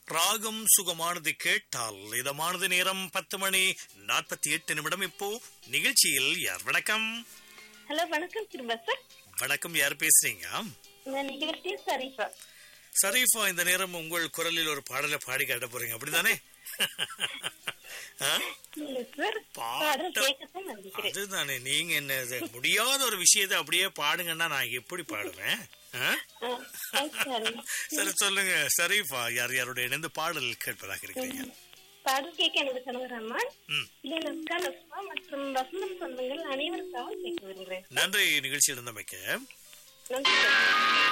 ராகம் சுகமானது கேட்டால் இதமானது நேரம் பத்து மணி நாற்பத்தி எட்டு நிமிடம் இப்போ நிகழ்ச்சியில் யார் வணக்கம் ஹலோ வணக்கம் திரும்ப சார் வணக்கம் யார் பேசுறீங்க இந்த நிகழ்ச்சி சரிஃபா சரீஃபா இந்த நேரம் உங்கள் குரலில் ஒரு பாடலை பாடி காட்ட போறீங்க அப்படிதானே ஆ? இல்ல சார் பாட்டு. பாடல் கேட்கத்தான் நம்பிக்கிறேன் அதுதானே நீங்க என்ன இது முடியாத ஒரு விஷயத்தை அப்படியே பாடுங்கன்னா நான் எப்படி பாடுவேன் ஆ? சரி சரி சொல்லுங்க சரீஃபா யார் யாரோட இணைந்து பாடல் கேட்பதாக இருக்கிறீங்க பாடல் கேட்க எனக்கு கணவர் அம்மான் ம். இல்லை நஸ்கா நஸ்மா மற்றும் வசந்தம் சொந்தங்கள் அனைவருக்காகவும் கேட்க வருகிறேன் நன்றி நிகழ்ச்சி இருந்தமைக்க நன்றி சார்